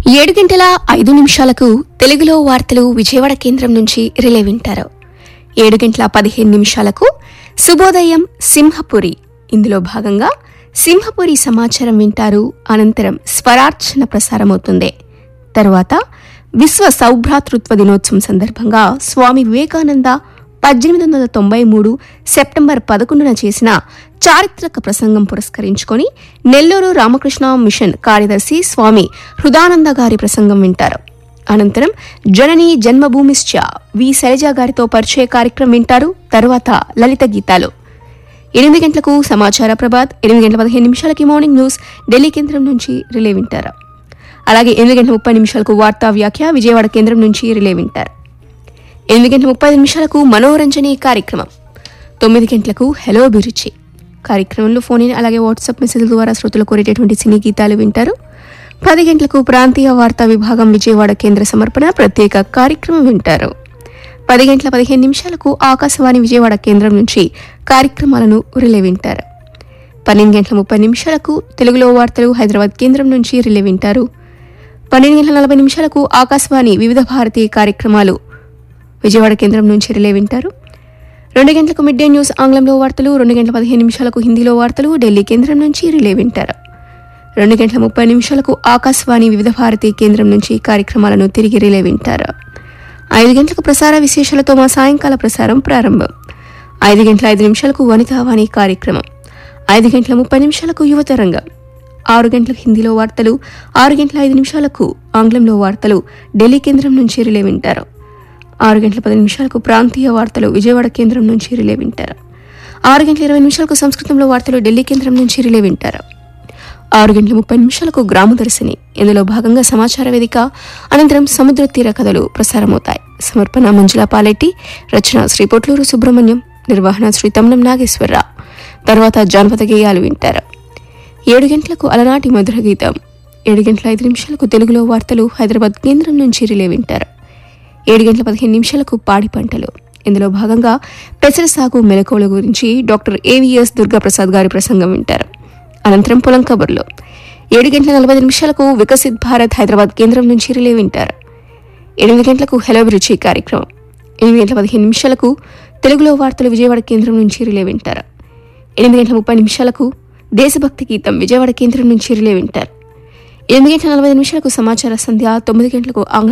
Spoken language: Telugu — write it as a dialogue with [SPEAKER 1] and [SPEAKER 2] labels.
[SPEAKER 1] ఏడు గంటల ఐదు నిమిషాలకు తెలుగులో వార్తలు విజయవాడ కేంద్రం నుంచి రిలే వింటారు ఏడు గంటల పదిహేను నిమిషాలకు శుభోదయం సింహపురి ఇందులో భాగంగా సింహపురి సమాచారం వింటారు అనంతరం స్వరార్చన ప్రసారమవుతుంది తరువాత విశ్వ సౌభ్రాతృత్వ దినోత్సవం సందర్భంగా స్వామి వివేకానంద పద్దెనిమిది వందల తొంభై మూడు సెప్టెంబర్ పదకొండున చేసిన చారిత్రక ప్రసంగం పురస్కరించుకొని నెల్లూరు రామకృష్ణ మిషన్ కార్యదర్శి స్వామి హృదానంద గారి ప్రసంగం వింటారు అనంతరం జనని జన్మభూమిశ్చ వి శైలజ గారితో పరిచయ కార్యక్రమం వింటారు తరువాత లలిత గీతాలు ఎనిమిది గంటలకు సమాచార ప్రభాత్ ఎనిమిది గంటల పదిహేను నిమిషాలకి మార్నింగ్ న్యూస్ ఢిల్లీ కేంద్రం నుంచి రిలే వింటారు అలాగే ఎనిమిది గంటల ముప్పై నిమిషాలకు వార్తా వ్యాఖ్య విజయవాడ కేంద్రం నుంచి రిలే వింటారు ఎనిమిది గంటల ముప్పై ఐదు నిమిషాలకు మనోరంజని కార్యక్రమం తొమ్మిది గంటలకు హెలో అభిరుచి కార్యక్రమంలో ఫోన్ ఇన్ అలాగే వాట్సాప్ మెసేజ్ల ద్వారా శ్రోతలు కోరేటటువంటి సినీ గీతాలు వింటారు పది గంటలకు ప్రాంతీయ వార్తా విభాగం విజయవాడ కేంద్ర సమర్పణ ప్రత్యేక కార్యక్రమం వింటారు పది గంటల పదిహేను నిమిషాలకు ఆకాశవాణి విజయవాడ కేంద్రం నుంచి కార్యక్రమాలను రిలే వింటారు పన్నెండు గంటల ముప్పై నిమిషాలకు తెలుగులో వార్తలు హైదరాబాద్ కేంద్రం నుంచి రిలే వింటారు పన్నెండు గంటల నలభై నిమిషాలకు ఆకాశవాణి వివిధ భారతీయ కార్యక్రమాలు విజయవాడ కేంద్రం నుంచి రిలే వింటారు రెండు గంటలకు మిడ్ డే న్యూస్ ఆంగ్లంలో వార్తలు రెండు గంటల పదిహేను నిమిషాలకు హిందీలో వార్తలు ఢిల్లీ కేంద్రం నుంచి రిలే వింటారు రెండు గంటల ముప్పై నిమిషాలకు ఆకాశవాణి వివిధ భారతీ కేంద్రం నుంచి కార్యక్రమాలను తిరిగి రిలే వింటారు ఐదు గంటలకు ప్రసార విశేషాలతో మా సాయంకాల ప్రసారం ప్రారంభం ఐదు గంటల ఐదు నిమిషాలకు వనితావాణి కార్యక్రమం ఐదు గంటల ముప్పై నిమిషాలకు యువతరంగం ఆరు గంటలకు హిందీలో వార్తలు ఆరు గంటల ఐదు నిమిషాలకు ఆంగ్లంలో వార్తలు ఢిల్లీ కేంద్రం నుంచి రిలే వింటారు ఆరు గంటల పది నిమిషాలకు ప్రాంతీయ వార్తలు విజయవాడ కేంద్రం నుంచి రిలే వింటారు ఆరు గంటల ఇరవై నిమిషాలకు సంస్కృతంలో వార్తలు ఢిల్లీ కేంద్రం నుంచి రిలే వింటారు ఆరు గంటల ముప్పై నిమిషాలకు గ్రామదర్శిని ఇందులో భాగంగా సమాచార వేదిక అనంతరం సముద్ర తీర కథలు ప్రసారమవుతాయి సమర్పణ మంజుల పాలెట్టి రచన శ్రీ పొట్లూరు సుబ్రహ్మణ్యం నిర్వహణ శ్రీ తమ్నం నాగేశ్వరరావు తర్వాత జానపద గేయాలు వింటారు ఏడు గంటలకు అలనాటి మధుర గీతం ఏడు గంటల ఐదు నిమిషాలకు తెలుగులో వార్తలు హైదరాబాద్ కేంద్రం నుంచి రిలే వింటారు ఏడు గంటల పదిహేను నిమిషాలకు పాడి పంటలు ఇందులో భాగంగా పెసర సాగు మెలకువల గురించి డాక్టర్ ఏవిఎస్ దుర్గాప్రసాద్ గారి ప్రసంగం వింటారు అనంతరం పొలం కబుర్లు ఏడు గంటల నలభై నిమిషాలకు వికసిత్ భారత్ హైదరాబాద్ కేంద్రం నుంచి రిలే వింటారు ఎనిమిది గంటలకు హెలో రుచి కార్యక్రమం ఎనిమిది గంటల పదిహేను నిమిషాలకు తెలుగులో వార్తలు విజయవాడ కేంద్రం నుంచి రిలే వింటారు ఎనిమిది గంటల ముప్పై నిమిషాలకు దేశభక్తి గీతం విజయవాడ కేంద్రం నుంచి రిలే వింటారు ఎనిమిది గంటల నలభై నిమిషాలకు సమాచార సంధ్య తొమ్మిది గంటలకు ఆంగ్ల